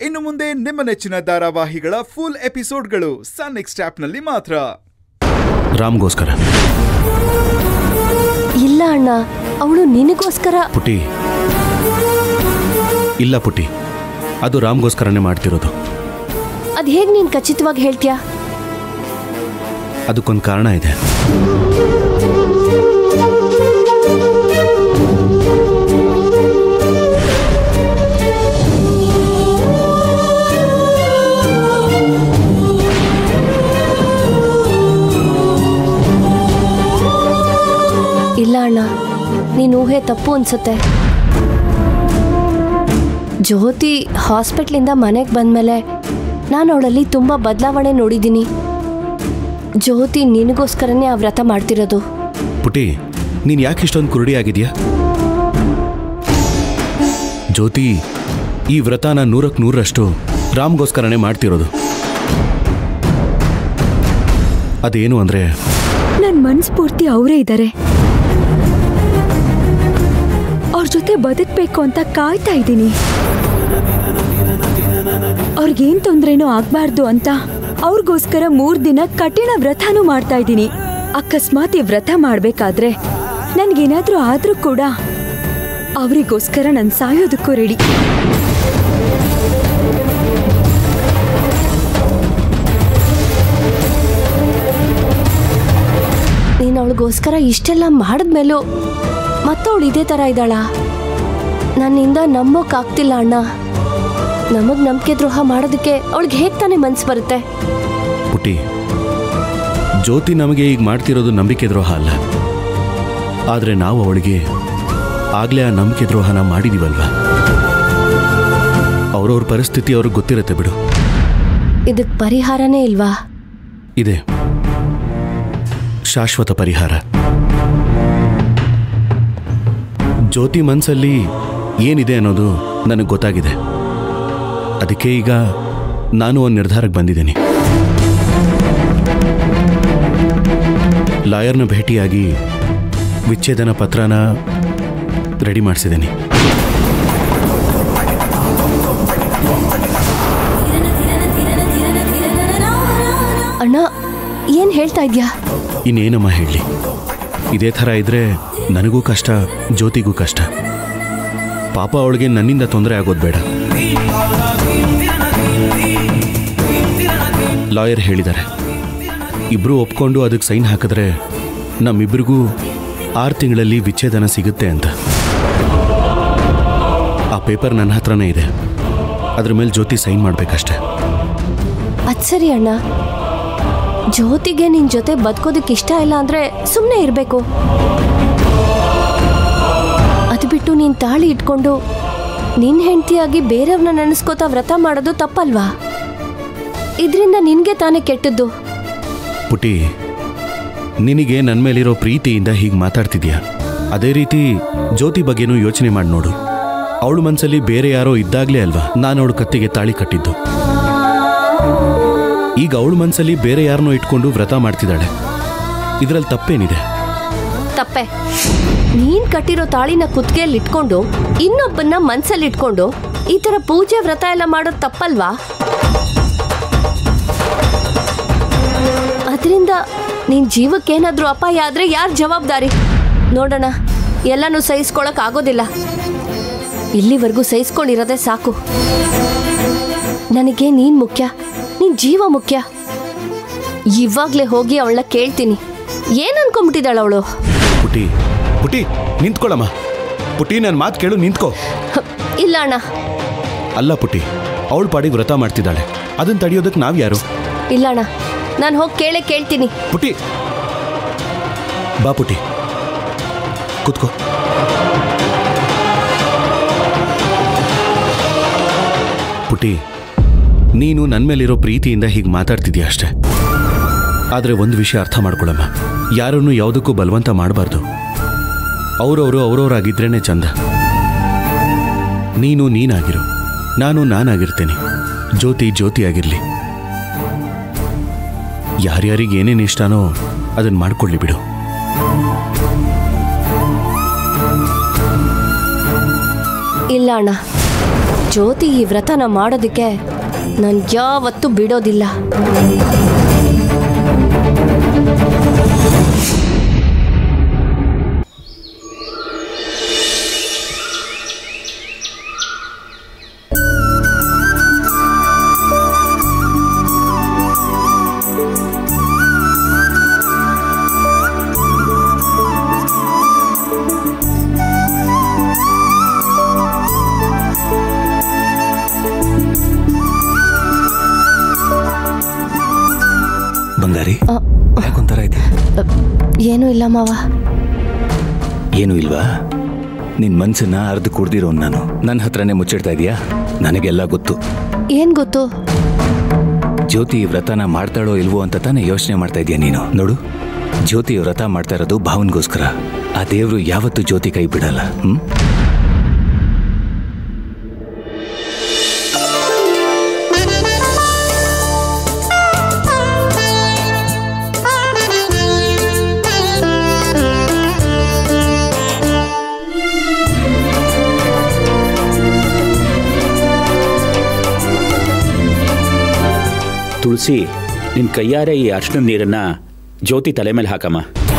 ಇನ್ನು ಮುಂದೆ ನಿಮ್ಮ ನೆಚ್ಚಿನ ಧಾರಾವಾಹಿಗಳ ಫುಲ್ ಎಪಿಸೋಡ್ಗಳು ಸನ್ ನೆಕ್ಸ್ಟ್ ಆಪ್ನಲ್ಲಿ ಮಾತ್ರ ರಾಮ್ಗೋಸ್ಕರ ಇಲ್ಲ ಅಣ್ಣ ಅವಳು ನಿನಗೋಸ್ಕರ ಪುಟಿ ಇಲ್ಲ ಪುಟಿ ಅದು ರಾಮ್ಗೋಸ್ಕರನೇ ಮಾಡ್ತಿರೋದು ಅದ್ ಹೇಗ್ ನೀನ್ ಖಚಿತವಾಗಿ ಹೇಳ್ತೀಯಾ ಅದಕ್ಕೊಂದು ಕಾರಣ ಇದೆ ಇಲ್ಲ ಅಣ್ಣ ನೀನ್ ಊಹೆ ತಪ್ಪು ಅನ್ಸುತ್ತೆ ಜ್ಯೋತಿ ಹಾಸ್ಪಿಟ್ಲಿಂದ ಮನೆಗೆ ಬಂದ್ಮೇಲೆ ನಾನು ಅವಳಲ್ಲಿ ತುಂಬ ಬದಲಾವಣೆ ನೋಡಿದ್ದೀನಿ ಜ್ಯೋತಿ ನಿನಗೋಸ್ಕರನೇ ಆ ವ್ರತ ಮಾಡ್ತಿರೋದು ಪುಟಿ ನೀನು ಯಾಕೆ ಇಷ್ಟೊಂದು ಕುರುಡಿ ಆಗಿದ್ಯಾ ಜ್ಯೋತಿ ಈ ವ್ರತನ ನೂರಕ್ಕೆ ನೂರರಷ್ಟು ರಾಮ್ಗೋಸ್ಕರನೇ ಮಾಡ್ತಿರೋದು ಅದೇನು ಅಂದರೆ ನನ್ ಮನ್ಸ್ಫೂರ್ತಿ ಅವರೇ ಇದ್ದಾರೆ ಅವ್ರ ಜೊತೆ ಬದುಕ್ಬೇಕು ಅಂತ ಕಾಯ್ತಾ ಇದ್ದೀನಿ ಅವ್ರಿಗೇನ್ ತೊಂದ್ರೆನೂ ಆಗ್ಬಾರ್ದು ಅಂತ ಅವ್ರಿಗೋಸ್ಕರ ಮೂರ್ ದಿನ ಕಠಿಣ ವ್ರತನೂ ಮಾಡ್ತಾ ಇದ್ದೀನಿ ಅಕಸ್ಮಾತ್ ಈ ವ್ರತ ಮಾಡ್ಬೇಕಾದ್ರೆ ನನ್ಗೇನಾದ್ರೂ ಆದ್ರೂ ಕೂಡ ಅವರಿಗೋಸ್ಕರ ನನ್ ಸಾಯೋದಕ್ಕೂ ರೆಡಿ ನೀನು ಅವಳಿಗೋಸ್ಕರ ಇಷ್ಟೆಲ್ಲ ಮಾಡಿದ್ಮೇಲೂ ಮತ್ತವಳು ಇದೇ ಥರ ಇದ್ದಾಳ ನನ್ನಿಂದ ನಂಬೋಕ್ಕಾಗ್ತಿಲ್ಲ ಅಣ್ಣ ನಮಗ್ ನಂಬಿಕೆ ದ್ರೋಹ ಮಾಡೋದಕ್ಕೆ ಅವಳಿಗೆ ಹೇಗೆ ತಾನೇ ಮನ್ಸು ಬರುತ್ತೆ ಪುಟಿ ಜ್ಯೋತಿ ನಮಗೆ ಈಗ ಮಾಡ್ತಿರೋದು ನಂಬಿಕೆ ದ್ರೋಹ ಅಲ್ಲ ಆದರೆ ನಾವು ಅವಳಿಗೆ ಆಗಲೇ ಆ ನಂಬಿಕೆ ದ್ರೋಹನ ಮಾಡಿದೀವಲ್ವಾ ಅವ್ರವ್ರ ಪರಿಸ್ಥಿತಿ ಅವ್ರಿಗೆ ಗೊತ್ತಿರುತ್ತೆ ಬಿಡು ಇದಕ್ಕೆ ಪರಿಹಾರನೇ ಇಲ್ವಾ ಇದೆ ಶಾಶ್ವತ ಪರಿಹಾರ ಜ್ಯೋತಿ ಮನಸ್ಸಲ್ಲಿ ಏನಿದೆ ಅನ್ನೋದು ನನಗೆ ಗೊತ್ತಾಗಿದೆ ಅದಕ್ಕೆ ಈಗ ನಾನು ಒಂದು ನಿರ್ಧಾರಕ್ಕೆ ಬಂದಿದ್ದೀನಿ ಲಾಯರ್ನ ಭೇಟಿಯಾಗಿ ವಿಚ್ಛೇದನ ಪತ್ರನ ರೆಡಿ ಮಾಡಿಸಿದ್ದೀನಿ ಅಣ್ಣ ಏನು ಹೇಳ್ತಾ ಇದ್ಯಾ ಇನ್ನೇನಮ್ಮ ಹೇಳಲಿ ಇದೇ ಥರ ಇದ್ರೆ ನನಗೂ ಕಷ್ಟ ಜ್ಯೋತಿಗೂ ಕಷ್ಟ ಪಾಪ ಅವಳಿಗೆ ನನ್ನಿಂದ ತೊಂದರೆ ಆಗೋದು ಬೇಡ ಲಾಯರ್ ಹೇಳಿದ್ದಾರೆ ಇಬ್ಬರು ಒಪ್ಕೊಂಡು ಅದಕ್ಕೆ ಸೈನ್ ಹಾಕಿದ್ರೆ ನಮ್ಮಿಬ್ಬರಿಗೂ ಆರು ತಿಂಗಳಲ್ಲಿ ವಿಚ್ಛೇದನ ಸಿಗುತ್ತೆ ಅಂತ ಆ ಪೇಪರ್ ನನ್ನ ಹತ್ರನೇ ಇದೆ ಅದ್ರ ಮೇಲೆ ಜ್ಯೋತಿ ಸೈನ್ ಮಾಡಬೇಕಷ್ಟೆ ಅದ್ ಸರಿ ಅಣ್ಣ ಜ್ಯೋತಿಗೆ ನಿನ್ ಜೊತೆ ಬದುಕೋದಕ್ಕೆ ಇಷ್ಟ ಇಲ್ಲ ಅಂದ್ರೆ ಸುಮ್ಮನೆ ಇರಬೇಕು ಅದು ಬಿಟ್ಟು ನೀನ್ ತಾಳಿ ಇಟ್ಕೊಂಡು ನಿನ್ ಹೆಂಡತಿಯಾಗಿ ಬೇರೆಯವ್ರನ್ನ ನೆನೆಸ್ಕೋತಾ ವ್ರತ ಮಾಡೋದು ತಪ್ಪಲ್ವಾ ಇದರಿಂದ ನಿನ್ಗೆ ತಾನೇ ಕೆಟ್ಟದ್ದು ಪುಟಿ ನಿನಗೆ ನನ್ನ ಮೇಲಿರೋ ಪ್ರೀತಿಯಿಂದ ಹೀಗೆ ಮಾತಾಡ್ತಿದ್ಯಾ ಅದೇ ರೀತಿ ಜ್ಯೋತಿ ಬಗ್ಗೆನೂ ಯೋಚನೆ ಮಾಡಿ ನೋಡು ಅವಳ ಮನಸ್ಸಲ್ಲಿ ಬೇರೆ ಯಾರೋ ಇದ್ದಾಗಲೇ ಅಲ್ವಾ ನಾನು ಅವಳು ಕತ್ತಿಗೆ ತಾಳಿ ಕಟ್ಟಿದ್ದು ಈಗ ಅವಳ ಮನಸ್ಸಲ್ಲಿ ಬೇರೆ ಯಾರನ್ನೋ ಇಟ್ಕೊಂಡು ವ್ರತ ಮಾಡ್ತಿದ್ದಾಳೆ ಇದರಲ್ಲಿ ತಪ್ಪೇನಿದೆ ತಪ್ಪೆ ನೀನ್ ಕಟ್ಟಿರೋ ತಾಳಿನ ಕುತ್ತಿಗೆಯಲ್ಲಿ ಇಟ್ಕೊಂಡು ಇನ್ನೊಬ್ಬನ್ನ ಮನ್ಸಲ್ಲಿ ಇಟ್ಕೊಂಡು ಈ ತರ ಪೂಜೆ ವ್ರತ ಎಲ್ಲ ಮಾಡೋದು ತಪ್ಪಲ್ವಾ ಅದರಿಂದ ನಿನ್ ಜೀವಕ್ಕೇನಾದ್ರೂ ಅಪಾಯ ಆದ್ರೆ ಯಾರ್ ಜವಾಬ್ದಾರಿ ನೋಡೋಣ ಎಲ್ಲನೂ ಸಹಿಸ್ಕೊಳಕ್ ಆಗೋದಿಲ್ಲ ಇಲ್ಲಿವರೆಗೂ ಸಹಿಸ್ಕೊಂಡಿರೋದೇ ಸಾಕು ನನಗೆ ನೀನ್ ಮುಖ್ಯ ನಿನ್ ಜೀವ ಮುಖ್ಯ ಇವಾಗ್ಲೇ ಹೋಗಿ ಅವಳನ್ನ ಕೇಳ್ತೀನಿ ಏನ್ ಅನ್ಕೊಂಬಿಟ್ಟಿದ್ದಾಳ ಅವಳು ಪುಟಿ ಪುಟಿ ನಿಂತ್ಕೊಳ್ಳಮ್ಮ ಪುಟಿ ನನ್ನ ಮಾತು ಕೇಳು ನಿಂತ್ಕೋ ಇಲ್ಲ ಅಣ್ಣ ಅಲ್ಲ ಪುಟಿ ಅವಳು ಪಾಡಿಗೆ ವ್ರತ ಮಾಡ್ತಿದ್ದಾಳೆ ಅದನ್ನ ತಡೆಯೋದಕ್ಕೆ ನಾವು ಯಾರು ಇಲ್ಲ ಅಣ್ಣ ನಾನು ಹೋಗಿ ಕೇಳೇ ಕೇಳ್ತೀನಿ ಪುಟಿ ಬಾ ಪುಟಿ ಕೂತ್ಕೋ ಪುಟಿ ನೀನು ನನ್ನ ಮೇಲಿರೋ ಪ್ರೀತಿಯಿಂದ ಹೀಗೆ ಮಾತಾಡ್ತಿದ್ಯಾ ಅಷ್ಟೆ ಆದರೆ ಒಂದು ವಿಷಯ ಅರ್ಥ ಮಾಡ್ಕೊಳಮ್ಮ ಯಾರನ್ನು ಯಾವುದಕ್ಕೂ ಬಲವಂತ ಮಾಡಬಾರ್ದು ಅವರವರು ಅವರವರಾಗಿದ್ರೇನೆ ಚಂದ ನೀನು ನೀನಾಗಿರು ನಾನು ನಾನಾಗಿರ್ತೇನೆ ಜ್ಯೋತಿ ಜ್ಯೋತಿ ಆಗಿರಲಿ ಯಾರ್ಯಾರಿಗೆ ಏನೇನು ಇಷ್ಟನೋ ಅದನ್ನು ಮಾಡ್ಕೊಳ್ಳಿ ಬಿಡು ಇಲ್ಲ ಅಣ್ಣ ಜ್ಯೋತಿ ಈ ವ್ರತನ ಮಾಡೋದಕ್ಕೆ ನಾನು ಯಾವತ್ತೂ ಬಿಡೋದಿಲ್ಲ ಬಂಗಾರಿ ಅ, ಯಾಕೊಂಥರ ಇದೆ ಅ, ಏನೂ ಇಲ್ಲ ಮಾವ ಏನೂ ಇಲ್ವಾ ನಿನ್ ಮನ್ಸನ್ನ ಅರ್ಧ ಕುಡ್ದಿರೋನ್ ನಾನು ನನ್ನ ಹತ್ರನೇ ಮುಚ್ಚಿಡ್ತಾ ಇದೀಯಾ ನನಗೆಲ್ಲ ಗೊತ್ತು ಏನ್ ಗೊತ್ತು ಜ್ಯೋತಿ ಈ ವ್ರತನ ಮಾಡ್ತಾಳೋ ಇಲ್ವೋ ಅಂತ ತಾನೇ ಯೋಚನೆ ಮಾಡ್ತಾ ಇದೀಯ ನೀನು ನೋಡು ಜ್ಯೋತಿ ವ್ರತ ಮಾಡ್ತಾ ಇರೋದು ಭಾವನ್ಗೋಸ್ಕರ ಆ ದೇವ್ರು ಯಾವತ್ತೂ ಜ್ಯೋತಿ ಕೈ ಬಿಡಲ್ಲ ಹ್ಮ್ ತುಳಸಿ ನಿನ್ನ ಕೈಯಾರೆ ಈ ಅರ್ಶಿನ ನೀರನ್ನ ಜ್ಯೋತಿ ತಲೆ ಮೇಲೆ ಹಾಕಮ್ಮ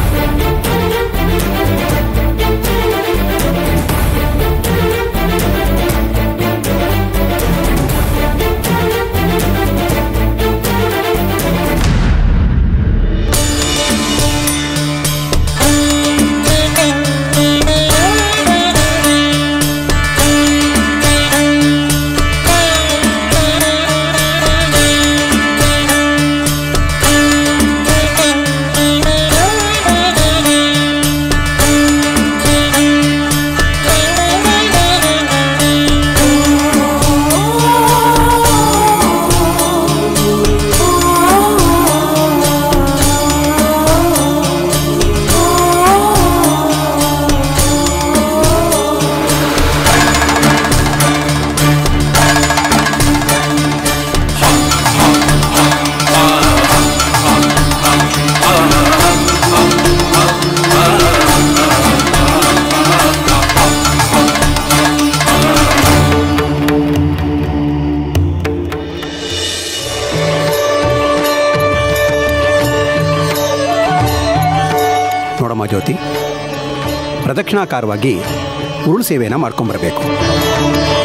ನೋಡಮ್ಮ ಜ್ಯೋತಿ ಪ್ರದಕ್ಷಿಣಾಕಾರವಾಗಿ ಉರುಳು ಸೇವೆಯನ್ನು ಮಾಡ್ಕೊಂಬರ್ಬೇಕು